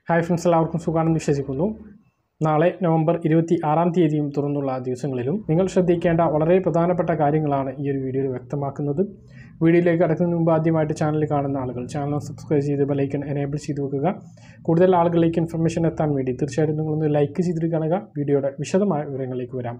hi friends എല്ലാവർക്കും സുഖാണെന്ന് വിശ്വസിക്കുന്നു നാളെ നവംബർ ഇരുപത്തി ആറാം തീയതിയും തുറന്നുള്ള ദിവസങ്ങളിലും നിങ്ങൾ ശ്രദ്ധിക്കേണ്ട വളരെ പ്രധാനപ്പെട്ട കാര്യങ്ങളാണ് ഈ ഒരു വീഡിയോയിൽ വ്യക്തമാക്കുന്നത് വീഡിയോയിലേക്ക് കടക്കുന്നതിന് മുമ്പ് ആദ്യമായിട്ട് ചാനൽ കാണുന്ന ആളുകൾ ചാനൽ സബ്സ്ക്രൈബ് ചെയ്ത് ബെലൈക്കൺ എനേബിൾ ചെയ്ത് വെക്കുക കൂടുതൽ ആളുകളിലേക്ക് ഇൻഫർമേഷൻ എത്താൻ വേണ്ടി തീർച്ചയായിട്ടും നിങ്ങളൊന്ന് ലൈക്ക് ചെയ്തിട്ട് കാണുക വീഡിയോയുടെ വിശദമായ വിവരങ്ങളിലേക്ക് വരാം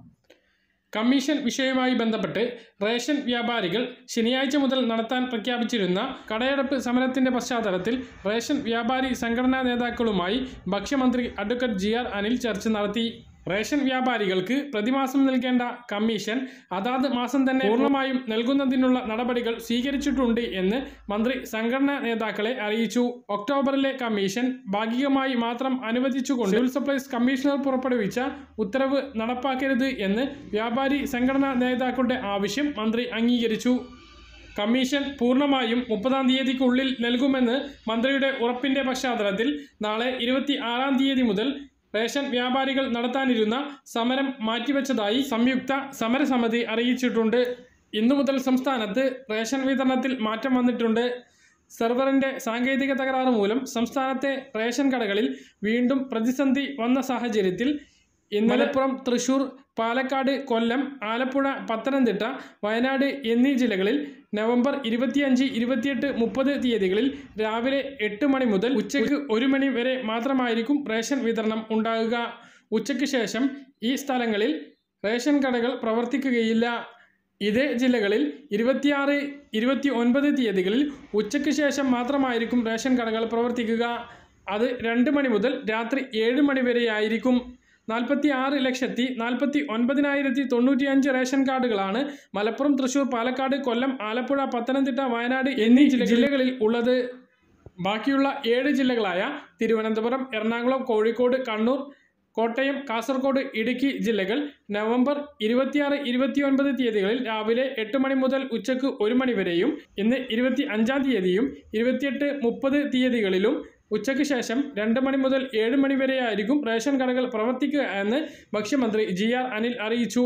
കമ്മീഷൻ വിഷയവുമായി ബന്ധപ്പെട്ട് റേഷൻ വ്യാപാരികൾ ശനിയാഴ്ച മുതൽ നടത്താൻ പ്രഖ്യാപിച്ചിരുന്ന കടയടപ്പ് സമരത്തിന്റെ പശ്ചാത്തലത്തിൽ റേഷൻ വ്യാപാരി സംഘടനാ നേതാക്കളുമായി ഭക്ഷ്യമന്ത്രി അഡ്വക്കേറ്റ് ജി ആർ അനിൽ ചർച്ച നടത്തി റേഷൻ വ്യാപാരികൾക്ക് പ്രതിമാസം നൽകേണ്ട കമ്മീഷൻ അതാത് മാസം തന്നെ പൂർണ്ണമായും നൽകുന്നതിനുള്ള നടപടികൾ സ്വീകരിച്ചിട്ടുണ്ട് എന്ന് മന്ത്രി സംഘടനാ നേതാക്കളെ അറിയിച്ചു ഒക്ടോബറിലെ കമ്മീഷൻ ഭാഗികമായി മാത്രം അനുവദിച്ചുകൊണ്ട് സിവിൽ സപ്ലൈസ് കമ്മീഷണർ പുറപ്പെടുവിച്ച ഉത്തരവ് നടപ്പാക്കരുത് എന്ന് വ്യാപാരി സംഘടനാ നേതാക്കളുടെ ആവശ്യം മന്ത്രി അംഗീകരിച്ചു കമ്മീഷൻ പൂർണ്ണമായും മുപ്പതാം തീയതിക്കുള്ളിൽ നൽകുമെന്ന് മന്ത്രിയുടെ ഉറപ്പിന്റെ പശ്ചാത്തലത്തിൽ നാളെ ഇരുപത്തി ആറാം തീയതി മുതൽ റേഷൻ വ്യാപാരികൾ നടത്താനിരുന്ന സമരം മാറ്റിവെച്ചതായി സംയുക്ത സമരസമിതി അറിയിച്ചിട്ടുണ്ട് ഇന്നു മുതൽ സംസ്ഥാനത്ത് റേഷൻ വിതരണത്തിൽ മാറ്റം വന്നിട്ടുണ്ട് സെർവറിന്റെ സാങ്കേതിക തകരാറ് മൂലം സംസ്ഥാനത്തെ റേഷൻ കടകളിൽ വീണ്ടും പ്രതിസന്ധി വന്ന സാഹചര്യത്തിൽ ഇന്നലെപ്പുറം തൃശൂർ പാലക്കാട് കൊല്ലം ആലപ്പുഴ പത്തനംതിട്ട വയനാട് എന്നീ ജില്ലകളിൽ നവംബർ ഇരുപത്തിയഞ്ച് ഇരുപത്തിയെട്ട് മുപ്പത് തീയതികളിൽ രാവിലെ എട്ട് മണി മുതൽ ഉച്ചയ്ക്ക് ഒരു മണി വരെ മാത്രമായിരിക്കും റേഷൻ വിതരണം ഉണ്ടാകുക ഉച്ചയ്ക്ക് ശേഷം ഈ സ്ഥലങ്ങളിൽ റേഷൻ കടകൾ പ്രവർത്തിക്കുകയില്ല ഇതേ ജില്ലകളിൽ ഇരുപത്തിയാറ് ഇരുപത്തി ഒൻപത് തീയതികളിൽ ഉച്ചയ്ക്ക് ശേഷം മാത്രമായിരിക്കും റേഷൻ കടകൾ പ്രവർത്തിക്കുക അത് രണ്ട് മണി മുതൽ രാത്രി ഏഴ് മണി വരെയായിരിക്കും നാൽപ്പത്തി ആറ് ലക്ഷത്തി നാൽപ്പത്തി ഒൻപതിനായിരത്തി തൊണ്ണൂറ്റി അഞ്ച് റേഷൻ കാർഡുകളാണ് മലപ്പുറം തൃശൂർ പാലക്കാട് കൊല്ലം ആലപ്പുഴ പത്തനംതിട്ട വയനാട് എന്നീ ജില്ലകളിൽ ഉള്ളത് ബാക്കിയുള്ള ഏഴ് ജില്ലകളായ തിരുവനന്തപുരം എറണാകുളം കോഴിക്കോട് കണ്ണൂർ കോട്ടയം കാസർഗോഡ് ഇടുക്കി ജില്ലകൾ നവംബർ ഇരുപത്തിയാറ് ഇരുപത്തിയൊൻപത് തീയതികളിൽ രാവിലെ എട്ട് മണി മുതൽ ഉച്ചയ്ക്ക് ഒരു മണി വരെയും ഇന്ന് ഇരുപത്തി അഞ്ചാം തീയതിയും ഇരുപത്തിയെട്ട് മുപ്പത് തീയതികളിലും ഉച്ചയ്ക്ക് ശേഷം രണ്ട് മണി മുതൽ ഏഴ് മണി വരെയായിരിക്കും റേഷൻ കടകൾ പ്രവർത്തിക്കുക എന്ന് ഭക്ഷ്യമന്ത്രി ജി ആർ അനിൽ അറിയിച്ചു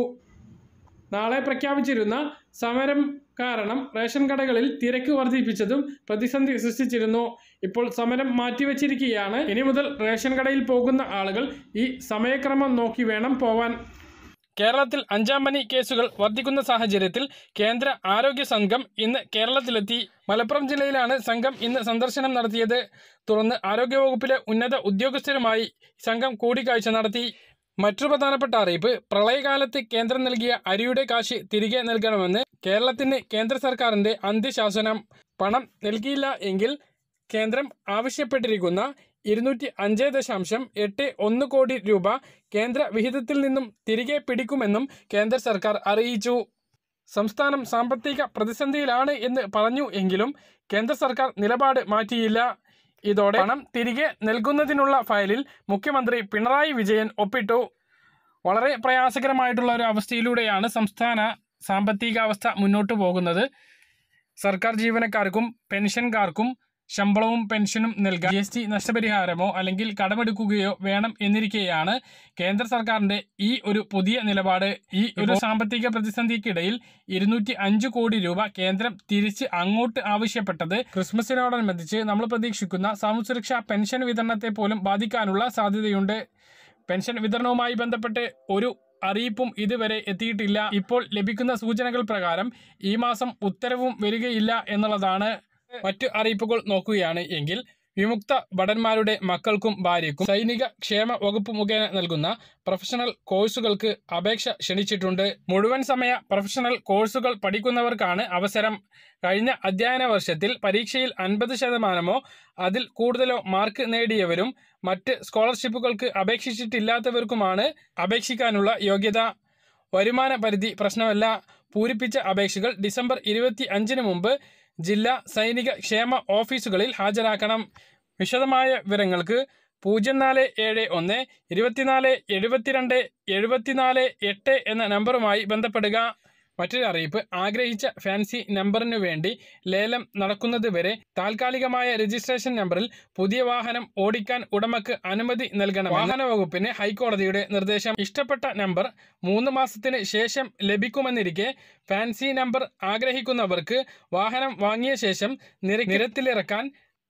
നാളെ പ്രഖ്യാപിച്ചിരുന്ന സമരം കാരണം റേഷൻ കടകളിൽ തിരക്ക് വർദ്ധിപ്പിച്ചതും പ്രതിസന്ധി സൃഷ്ടിച്ചിരുന്നു ഇപ്പോൾ സമരം മാറ്റിവെച്ചിരിക്കുകയാണ് ഇനി മുതൽ റേഷൻ കടയിൽ പോകുന്ന ആളുകൾ ഈ സമയക്രമം നോക്കി വേണം പോവാൻ കേരളത്തിൽ അഞ്ചാം പനി കേസുകൾ വർദ്ധിക്കുന്ന സാഹചര്യത്തിൽ കേന്ദ്ര ആരോഗ്യ സംഘം ഇന്ന് കേരളത്തിലെത്തി മലപ്പുറം ജില്ലയിലാണ് സംഘം ഇന്ന് സന്ദർശനം നടത്തിയത് തുടർന്ന് ആരോഗ്യവകുപ്പിലെ ഉന്നത ഉദ്യോഗസ്ഥരുമായി സംഘം കൂടിക്കാഴ്ച നടത്തി മറ്റൊരു പ്രധാനപ്പെട്ട അറിയിപ്പ് പ്രളയകാലത്ത് കേന്ദ്രം നൽകിയ അരിയുടെ കാശ് തിരികെ നൽകണമെന്ന് കേരളത്തിന് കേന്ദ്ര സർക്കാരിന്റെ അന്ത്യശാസനം പണം നൽകിയില്ല എങ്കിൽ കേന്ദ്രം ആവശ്യപ്പെട്ടിരിക്കുന്ന ഇരുന്നൂറ്റി അഞ്ച് ദശാംശം എട്ട് ഒന്ന് കോടി രൂപ കേന്ദ്ര വിഹിതത്തിൽ നിന്നും തിരികെ പിടിക്കുമെന്നും കേന്ദ്ര സർക്കാർ അറിയിച്ചു സംസ്ഥാനം സാമ്പത്തിക പ്രതിസന്ധിയിലാണ് എന്ന് പറഞ്ഞു എങ്കിലും കേന്ദ്ര സർക്കാർ നിലപാട് മാറ്റിയില്ല ഇതോടെ പണം തിരികെ നൽകുന്നതിനുള്ള ഫയലിൽ മുഖ്യമന്ത്രി പിണറായി വിജയൻ ഒപ്പിട്ടു വളരെ പ്രയാസകരമായിട്ടുള്ള ഒരു അവസ്ഥയിലൂടെയാണ് സംസ്ഥാന സാമ്പത്തികാവസ്ഥ മുന്നോട്ട് പോകുന്നത് സർക്കാർ ജീവനക്കാർക്കും പെൻഷൻകാർക്കും ശമ്പളവും പെൻഷനും നൽകാൻ ജി എസ് ടി നഷ്ടപരിഹാരമോ അല്ലെങ്കിൽ കടമെടുക്കുകയോ വേണം എന്നിരിക്കെയാണ് കേന്ദ്ര സർക്കാരിന്റെ ഈ ഒരു പുതിയ നിലപാട് ഈ ഒരു സാമ്പത്തിക പ്രതിസന്ധിക്കിടയിൽ ഇരുന്നൂറ്റി അഞ്ച് കോടി രൂപ കേന്ദ്രം തിരിച്ച് അങ്ങോട്ട് ആവശ്യപ്പെട്ടത് ക്രിസ്മസിനോടനുബന്ധിച്ച് നമ്മൾ പ്രതീക്ഷിക്കുന്ന സാമൂഹ്യസുരക്ഷാ പെൻഷൻ വിതരണത്തെ പോലും ബാധിക്കാനുള്ള സാധ്യതയുണ്ട് പെൻഷൻ വിതരണവുമായി ബന്ധപ്പെട്ട് ഒരു അറിയിപ്പും ഇതുവരെ എത്തിയിട്ടില്ല ഇപ്പോൾ ലഭിക്കുന്ന സൂചനകൾ പ്രകാരം ഈ മാസം ഉത്തരവും വരികയില്ല എന്നുള്ളതാണ് മറ്റു അറിയിപ്പുകൾ നോക്കുകയാണ് എങ്കിൽ വിമുക്ത ഭടന്മാരുടെ മക്കൾക്കും ഭാര്യയ്ക്കും സൈനിക ക്ഷേമ വകുപ്പ് മുഖേന നൽകുന്ന പ്രൊഫഷണൽ കോഴ്സുകൾക്ക് അപേക്ഷ ക്ഷണിച്ചിട്ടുണ്ട് മുഴുവൻ സമയ പ്രൊഫഷണൽ കോഴ്സുകൾ പഠിക്കുന്നവർക്കാണ് അവസരം കഴിഞ്ഞ അധ്യയന വർഷത്തിൽ പരീക്ഷയിൽ അൻപത് ശതമാനമോ അതിൽ കൂടുതലോ മാർക്ക് നേടിയവരും മറ്റ് സ്കോളർഷിപ്പുകൾക്ക് അപേക്ഷിച്ചിട്ടില്ലാത്തവർക്കുമാണ് അപേക്ഷിക്കാനുള്ള യോഗ്യത വരുമാന പരിധി പ്രശ്നമല്ല പൂരിപ്പിച്ച അപേക്ഷകൾ ഡിസംബർ ഇരുപത്തി അഞ്ചിന് മുമ്പ് ജില്ലാ സൈനിക ക്ഷേമ ഓഫീസുകളിൽ ഹാജരാക്കണം വിശദമായ വിവരങ്ങൾക്ക് പൂജ്യം നാല് ഏഴ് ഒന്ന് ഇരുപത്തിനാല് എഴുപത്തിരണ്ട് എഴുപത്തിനാല് എട്ട് എന്ന നമ്പറുമായി ബന്ധപ്പെടുക മറ്റൊരു അറിയിപ്പ് ആഗ്രഹിച്ച ഫാൻസി നമ്പറിനു വേണ്ടി ലേലം നടക്കുന്നതുവരെ താൽക്കാലികമായ രജിസ്ട്രേഷൻ നമ്പറിൽ പുതിയ വാഹനം ഓടിക്കാൻ ഉടമക്ക് അനുമതി നൽകണം വാഹന വകുപ്പിന് ഹൈക്കോടതിയുടെ നിർദ്ദേശം ഇഷ്ടപ്പെട്ട നമ്പർ മൂന്ന് മാസത്തിന് ശേഷം ലഭിക്കുമെന്നിരിക്കെ ഫാൻസി നമ്പർ ആഗ്രഹിക്കുന്നവർക്ക് വാഹനം വാങ്ങിയ ശേഷം നിര നിരത്തിലിറക്കാൻ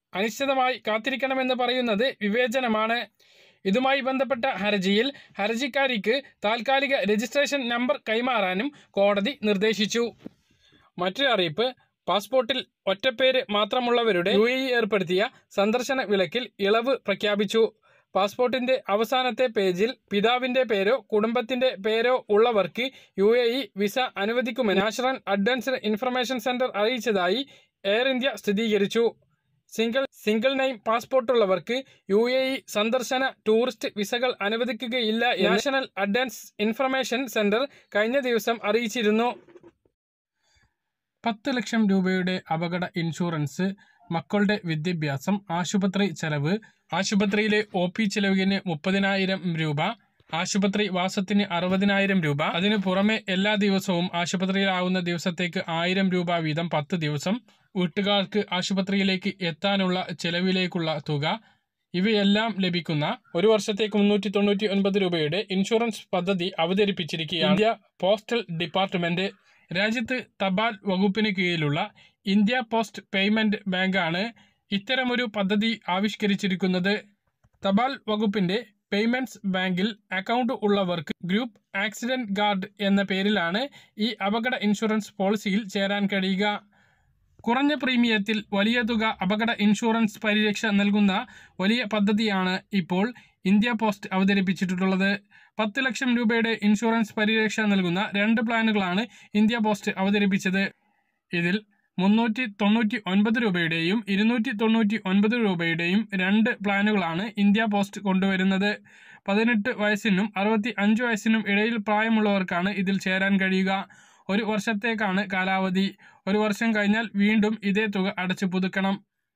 അനിശ്ചിതമായി കാത്തിരിക്കണമെന്ന് പറയുന്നത് വിവേചനമാണ് ഇതുമായി ബന്ധപ്പെട്ട ഹർജിയിൽ ഹർജിക്കാരിക്ക് താൽക്കാലിക രജിസ്ട്രേഷൻ നമ്പർ കൈമാറാനും കോടതി നിർദ്ദേശിച്ചു മറ്റൊരു അറിയിപ്പ് പാസ്പോർട്ടിൽ ഒറ്റപ്പേര് മാത്രമുള്ളവരുടെ യു എ ഇ ഏർപ്പെടുത്തിയ സന്ദർശന വിലക്കിൽ ഇളവ് പ്രഖ്യാപിച്ചു പാസ്പോർട്ടിന്റെ അവസാനത്തെ പേജിൽ പിതാവിന്റെ പേരോ കുടുംബത്തിന്റെ പേരോ ഉള്ളവർക്ക് യു എ ഇ വിസ അനുവദിക്കുമെന്ന് നാഷണൽ അഡ്വാൻസ്ഡ് ഇൻഫർമേഷൻ സെന്റർ അറിയിച്ചതായി എയർ ഇന്ത്യ സ്ഥിരീകരിച്ചു സിംഗിൾ സിംഗിൾ നെയിം പാസ്പോർട്ടുള്ളവർക്ക് യു എ ഇ സന്ദർശന ടൂറിസ്റ്റ് വിസകൾ അനുവദിക്കുകയില്ല എന്ന് നാഷണൽ അഡ്വാൻസ് ഇൻഫർമേഷൻ സെന്റർ കഴിഞ്ഞ ദിവസം അറിയിച്ചിരുന്നു പത്ത് ലക്ഷം രൂപയുടെ അപകട ഇൻഷുറൻസ് മക്കളുടെ വിദ്യാഭ്യാസം ആശുപത്രി ചെലവ് ആശുപത്രിയിലെ ഒ പി ചെലവിന് മുപ്പതിനായിരം രൂപ ആശുപത്രി വാസത്തിന് അറുപതിനായിരം രൂപ അതിനു പുറമെ എല്ലാ ദിവസവും ആശുപത്രിയിലാവുന്ന ദിവസത്തേക്ക് ആയിരം രൂപ വീതം പത്ത് ദിവസം വീട്ടുകാർക്ക് ആശുപത്രിയിലേക്ക് എത്താനുള്ള ചെലവിലേക്കുള്ള തുക ഇവയെല്ലാം ലഭിക്കുന്ന ഒരു വർഷത്തേക്ക് മുന്നൂറ്റി തൊണ്ണൂറ്റി ഒൻപത് രൂപയുടെ ഇൻഷുറൻസ് പദ്ധതി അവതരിപ്പിച്ചിരിക്കുകയാണ് ഇന്ത്യ പോസ്റ്റൽ ഡിപ്പാർട്ട്മെന്റ് രാജ്യത്ത് തപാൽ വകുപ്പിന് കീഴിലുള്ള ഇന്ത്യ പോസ്റ്റ് പേയ്മെന്റ് ബാങ്കാണ് ഇത്തരമൊരു പദ്ധതി ആവിഷ്കരിച്ചിരിക്കുന്നത് തപാൽ വകുപ്പിന്റെ പേയ്മെന്റ്സ് ബാങ്കിൽ അക്കൗണ്ട് ഉള്ളവർക്ക് ഗ്രൂപ്പ് ആക്സിഡന്റ് ഗാർഡ് എന്ന പേരിലാണ് ഈ അപകട ഇൻഷുറൻസ് പോളിസിയിൽ ചേരാൻ കഴിയുക കുറഞ്ഞ പ്രീമിയത്തിൽ വലിയ തുക അപകട ഇൻഷുറൻസ് പരിരക്ഷ നൽകുന്ന വലിയ പദ്ധതിയാണ് ഇപ്പോൾ ഇന്ത്യ പോസ്റ്റ് അവതരിപ്പിച്ചിട്ടുള്ളത് പത്ത് ലക്ഷം രൂപയുടെ ഇൻഷുറൻസ് പരിരക്ഷ നൽകുന്ന രണ്ട് പ്ലാനുകളാണ് ഇന്ത്യ പോസ്റ്റ് അവതരിപ്പിച്ചത് ഇതിൽ മുന്നൂറ്റി തൊണ്ണൂറ്റി ഒൻപത് രൂപയുടെയും ഇരുന്നൂറ്റി തൊണ്ണൂറ്റി ഒൻപത് രൂപയുടെയും രണ്ട് പ്ലാനുകളാണ് ഇന്ത്യ പോസ്റ്റ് കൊണ്ടുവരുന്നത് പതിനെട്ട് വയസ്സിനും അറുപത്തി അഞ്ച് വയസ്സിനും ഇടയിൽ പ്രായമുള്ളവർക്കാണ് ഇതിൽ ചേരാൻ കഴിയുക ഒരു വർഷത്തേക്കാണ് കാലാവധി ഒരു വർഷം കഴിഞ്ഞാൽ വീണ്ടും ഇതേ തുക അടച്ചു പുതുക്കണം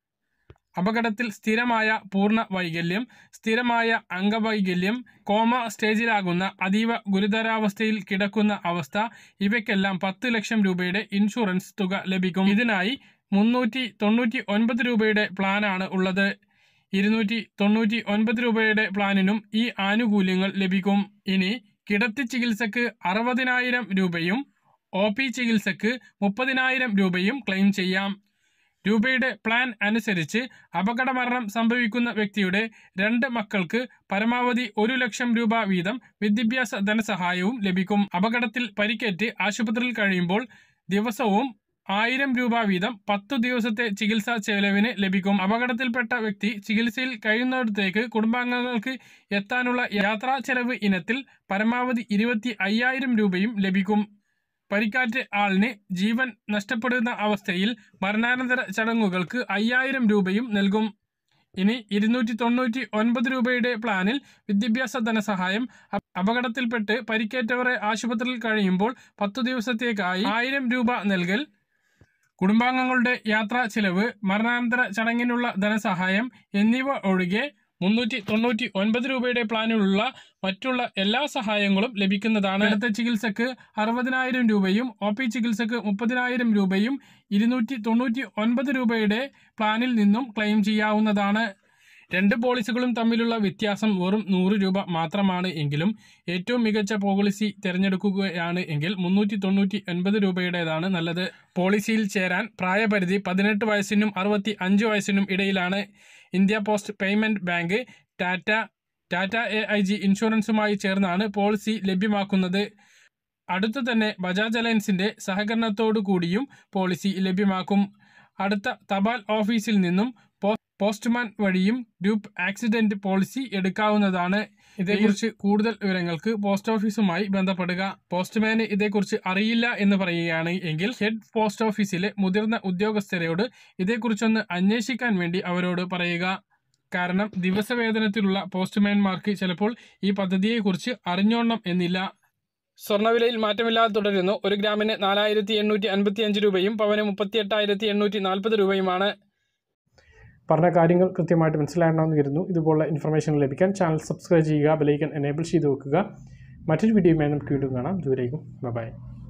അപകടത്തിൽ സ്ഥിരമായ പൂർണ്ണ വൈകല്യം സ്ഥിരമായ അംഗവൈകല്യം കോമ സ്റ്റേജിലാകുന്ന അതീവ ഗുരുതരാവസ്ഥയിൽ കിടക്കുന്ന അവസ്ഥ ഇവയ്ക്കെല്ലാം പത്ത് ലക്ഷം രൂപയുടെ ഇൻഷുറൻസ് തുക ലഭിക്കും ഇതിനായി മുന്നൂറ്റി തൊണ്ണൂറ്റി ഒൻപത് രൂപയുടെ പ്ലാനാണ് ഉള്ളത് ഇരുന്നൂറ്റി തൊണ്ണൂറ്റി ഒൻപത് രൂപയുടെ പ്ലാനിനും ഈ ആനുകൂല്യങ്ങൾ ലഭിക്കും ഇനി കിടത്തി ചികിത്സക്ക് അറുപതിനായിരം രൂപയും ഒ പി ചികിത്സക്ക് മുപ്പതിനായിരം രൂപയും ക്ലെയിം ചെയ്യാം രൂപയുടെ പ്ലാൻ അനുസരിച്ച് അപകടമരണം സംഭവിക്കുന്ന വ്യക്തിയുടെ രണ്ട് മക്കൾക്ക് പരമാവധി ഒരു ലക്ഷം രൂപ വീതം വിദ്യാഭ്യാസ ധനസഹായവും ലഭിക്കും അപകടത്തിൽ പരിക്കേറ്റ് ആശുപത്രിയിൽ കഴിയുമ്പോൾ ദിവസവും ആയിരം രൂപ വീതം പത്തു ദിവസത്തെ ചികിത്സാ ചെലവിന് ലഭിക്കും അപകടത്തിൽപ്പെട്ട വ്യക്തി ചികിത്സയിൽ കഴിയുന്നിടത്തേക്ക് കുടുംബാംഗങ്ങൾക്ക് എത്താനുള്ള യാത്രാ ചെലവ് ഇനത്തിൽ പരമാവധി ഇരുപത്തി അയ്യായിരം രൂപയും ലഭിക്കും പരിക്കാറ്റ ആളിന് ജീവൻ നഷ്ടപ്പെടുന്ന അവസ്ഥയിൽ മരണാനന്തര ചടങ്ങുകൾക്ക് അയ്യായിരം രൂപയും നൽകും ഇനി ഇരുന്നൂറ്റി തൊണ്ണൂറ്റി ഒൻപത് രൂപയുടെ പ്ലാനിൽ വിദ്യാഭ്യാസ ധനസഹായം അപ- അപകടത്തിൽപ്പെട്ട് പരിക്കേറ്റവരെ ആശുപത്രിയിൽ കഴിയുമ്പോൾ പത്തു ദിവസത്തേക്കായി ആയിരം രൂപ നൽകൽ കുടുംബാംഗങ്ങളുടെ യാത്രാ ചെലവ് മരണാനന്തര ചടങ്ങിനുള്ള ധനസഹായം എന്നിവ ഒഴികെ മുന്നൂറ്റി തൊണ്ണൂറ്റി ഒൻപത് രൂപയുടെ പ്ലാനിലുള്ള മറ്റുള്ള എല്ലാ സഹായങ്ങളും ലഭിക്കുന്നതാണ് അടുത്ത ചികിത്സക്ക് അറുപതിനായിരം രൂപയും ഒ പി ചികിത്സക്ക് മുപ്പതിനായിരം രൂപയും ഇരുന്നൂറ്റി തൊണ്ണൂറ്റി ഒൻപത് രൂപയുടെ പ്ലാനിൽ നിന്നും ക്ലെയിം ചെയ്യാവുന്നതാണ് രണ്ട് പോളിസികളും തമ്മിലുള്ള വ്യത്യാസം വെറും നൂറ് രൂപ മാത്രമാണ് എങ്കിലും ഏറ്റവും മികച്ച പോളിസി തിരഞ്ഞെടുക്കുകയാണ് എങ്കിൽ മുന്നൂറ്റി തൊണ്ണൂറ്റി ഒൻപത് രൂപയുടേതാണ് നല്ലത് പോളിസിയിൽ ചേരാൻ പ്രായപരിധി പതിനെട്ട് വയസ്സിനും അറുപത്തി അഞ്ച് വയസ്സിനും ഇടയിലാണ് India post payment bank Tata Tata A I G ഇൻഷുറൻസുമായി ചേർന്നാണ് പോളിസി ലഭ്യമാക്കുന്നത് അടുത്തു തന്നെ ബജാജ് അലയൻസിന്റെ സഹകരണത്തോടു കൂടിയും പോളിസി ലഭ്യമാക്കും അടുത്ത തപാൽ ഓഫീസിൽ നിന്നും പോ- പോസ്റ്റ്മാൻ വഴിയും ഗ്രൂപ്പ് ആക്സിഡന്റ് പോളിസി എടുക്കാവുന്നതാണ് ഇതേക്കുറിച്ച് കൂടുതൽ വിവരങ്ങൾക്ക് പോസ്റ്റ് ഓഫീസുമായി ബന്ധപ്പെടുക പോസ്റ്റ്മാന് ഇതേക്കുറിച്ച് അറിയില്ല എന്ന് പറയുകയാണ് എങ്കിൽ ഹെഡ് പോസ്റ്റ് ഓഫീസിലെ മുതിർന്ന ഉദ്യോഗസ്ഥരോട് ഇതേക്കുറിച്ചൊന്ന് അന്വേഷിക്കാൻ വേണ്ടി അവരോട് പറയുക കാരണം ദിവസവേതനത്തിലുള്ള പോസ്റ്റ്മാൻമാർക്ക് ചിലപ്പോൾ ഈ പദ്ധതിയെക്കുറിച്ച് അറിഞ്ഞോണം എന്നില്ല സ്വർണ്ണവിലയിൽ മാറ്റമില്ലാതെ തുടരുന്നു ഒരു ഗ്രാമിന് നാലായിരത്തി എണ്ണൂറ്റി അൻപത്തി അഞ്ച് രൂപയും പവന് മുപ്പത്തി എട്ടായിരത്തി എണ്ണൂറ്റി നാൽപ്പത് രൂപയുമാണ് പറഞ്ഞ കാര്യങ്ങൾ കൃത്യമായിട്ട് മനസ്സിലാകണമെന്ന് കരുതുന്നു ഇതുപോലുള്ള ഇൻഫർമേഷൻ ലഭിക്കാൻ ചാനൽ സബ്സ്ക്രൈബ് ചെയ്യുക ബെലൈക്കൻ എനേബിൾ ചെയ്ത് വെക്കുക മറ്റൊരു വീഡിയോയുമായി നമുക്ക് വീണ്ടും കാണാം ദൂരേക്കും ബൈ